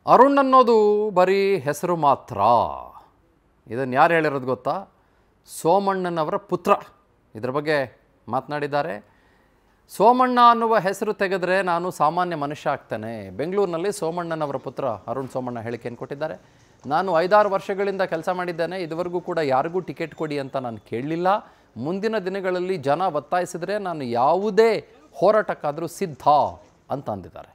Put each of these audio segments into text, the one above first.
ಅರುಣ್ ಅನ್ನೋದು ಬರೀ ಹೆಸರು ಮಾತ್ರ ಇದನ್ನು ಯಾರು ಹೇಳಿರೋದು ಗೊತ್ತಾ ಸೋಮಣ್ಣನವರ ಪುತ್ರ ಇದ್ರ ಬಗ್ಗೆ ಮಾತನಾಡಿದ್ದಾರೆ ಸೋಮಣ್ಣ ಅನ್ನುವ ಹೆಸರು ತೆಗೆದ್ರೆ ನಾನು ಸಾಮಾನ್ಯ ಮನುಷ್ಯ ಆಗ್ತೇನೆ ಬೆಂಗಳೂರಿನಲ್ಲಿ ಸೋಮಣ್ಣನವರ ಪುತ್ರ ಅರುಣ್ ಸೋಮಣ್ಣ ಹೇಳಿಕೆಯನ್ನು ಕೊಟ್ಟಿದ್ದಾರೆ ನಾನು ಐದಾರು ವರ್ಷಗಳಿಂದ ಕೆಲಸ ಮಾಡಿದ್ದೇನೆ ಇದುವರೆಗೂ ಕೂಡ ಯಾರಿಗೂ ಟಿಕೆಟ್ ಕೊಡಿ ಅಂತ ನಾನು ಕೇಳಲಿಲ್ಲ ಮುಂದಿನ ದಿನಗಳಲ್ಲಿ ಜನ ಒತ್ತಾಯಿಸಿದರೆ ನಾನು ಯಾವುದೇ ಹೋರಾಟಕ್ಕಾದರೂ ಸಿದ್ಧ ಅಂತ ಅಂದಿದ್ದಾರೆ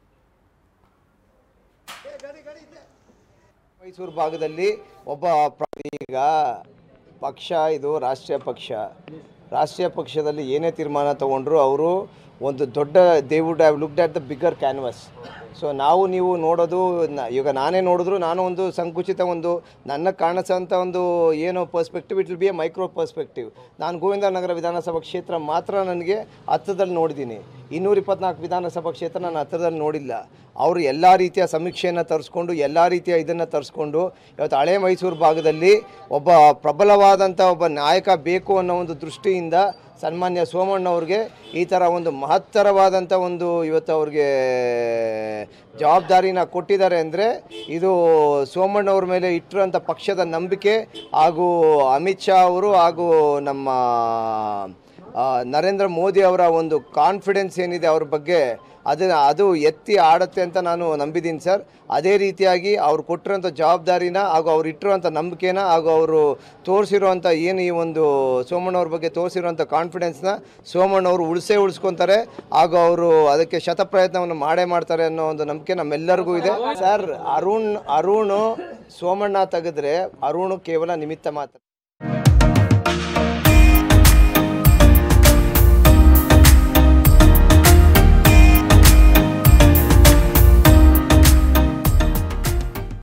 ಮೈಸೂರು ಭಾಗದಲ್ಲಿ ಒಬ್ಬ ಪ್ರ- ಈಗ ಪಕ್ಷ ಇದು ರಾಷ್ಟ್ರೀಯ ಪಕ್ಷ ರಾಷ್ಟ್ರೀಯ ಪಕ್ಷದಲ್ಲಿ ಏನೇ ತೀರ್ಮಾನ ತಗೊಂಡ್ರು ಅವರು ಒಂದು ದೊಡ್ಡ they would have looked at the bigger canvas so ನಾವು ನೀವು ನೋಡೋದು ನ- ಈಗ ನಾನೇ ನೋಡಿದ್ರು ನಾನು ಒಂದು ಸಂಕುಚಿತ ಒಂದು ನನ್ನ ಕಾಣಿಸೋಂಥ ಒಂದು ಏನು perspective it will be a micro perspective ನಾನು ಗೋವಿಂದ ನಗರ ವಿಧಾನಸಭಾ ಕ್ಷೇತ್ರ ಮಾತ್ರ ನನಗೆ ಹತ್ತದಲ್ಲಿ ನೋಡಿದ್ದೀನಿ ಇನ್ನೂರ ಇಪ್ಪತ್ನಾಲ್ಕು ವಿಧಾನಸಭಾ ಕ್ಷೇತ್ರ ನಾನು ಹತ್ತಿರದಲ್ಲಿ ನೋಡಿಲ್ಲ ಅವರು ಎಲ್ಲ ರೀತಿಯ ಸಮೀಕ್ಷೆಯನ್ನು ತರಿಸ್ಕೊಂಡು ಎಲ್ಲ ರೀತಿಯ ಇದನ್ನು ತರಿಸ್ಕೊಂಡು ಇವತ್ತು ಹಳೆ ಮೈಸೂರು ಭಾಗದಲ್ಲಿ ಒಬ್ಬ ಪ್ರಬಲವಾದಂಥ ಒಬ್ಬ ನಾಯಕ ಬೇಕು ಅನ್ನೋ ಒಂದು ದೃಷ್ಟಿಯಿಂದ ಸನ್ಮಾನ್ಯ ಸೋಮಣ್ಣ ಅವ್ರಿಗೆ ಈ ಥರ ಒಂದು ಮಹತ್ತರವಾದಂಥ ಒಂದು ಇವತ್ತು ಅವ್ರಿಗೆ ಜವಾಬ್ದಾರಿನ ಕೊಟ್ಟಿದ್ದಾರೆ ಅಂದರೆ ಇದು ಸೋಮಣ್ಣವ್ರ ಮೇಲೆ ಇಟ್ಟಿರುವಂಥ ಪಕ್ಷದ ನಂಬಿಕೆ ಹಾಗೂ ಅಮಿತ್ ಶಾ ಅವರು ಹಾಗೂ ನಮ್ಮ ಆ, ನರೇಂದ್ರ ಮೋದಿ ಅವರ ಒಂದು ಕಾನ್ಫಿಡೆನ್ಸ್ ಏನಿದೆ ಅವ್ರ ಬಗ್ಗೆ ಅದನ್ನು ಅದು ಎತ್ತಿ ಆಡುತ್ತೆ ಅಂತ ನಾನು ನಂಬಿದ್ದೀನಿ ಸರ್ ಅದೇ ರೀತಿಯಾಗಿ ಅವ್ರು ಕೊಟ್ಟಿರೋಂಥ ಜವಾಬ್ದಾರಿನ ಹಾಗೂ ಅವ್ರು ಇಟ್ಟಿರುವಂಥ ನಂಬಿಕೆನ ಹಾಗೂ ಅವರು ತೋರಿಸಿರುವಂಥ ಏನು ಈ ಒಂದು ಸೋಮಣ್ಣವ್ರ ಬಗ್ಗೆ ತೋರಿಸಿರುವಂಥ ಕಾನ್ಫಿಡೆನ್ಸ್ನ ಸೋಮಣ್ಣವರು ಉಳಿಸೇ ಉಳಿಸ್ಕೊತಾರೆ ಹಾಗೂ ಅವರು ಅದಕ್ಕೆ ಶತ ಪ್ರಯತ್ನವನ್ನು ಮಾಡೇ ಮಾಡ್ತಾರೆ ಅನ್ನೋ ಒಂದು ನಂಬಿಕೆ ನಮ್ಮೆಲ್ಲರಿಗೂ ಇದೆ ಸರ್ ಅರುಣ್ ಅರುಣ್ ಸೋಮಣ್ಣ ತೆಗೆದ್ರೆ ಅರುಣ್ ಕೇವಲ ನಿಮಿತ್ತ ಮಾತ್ರ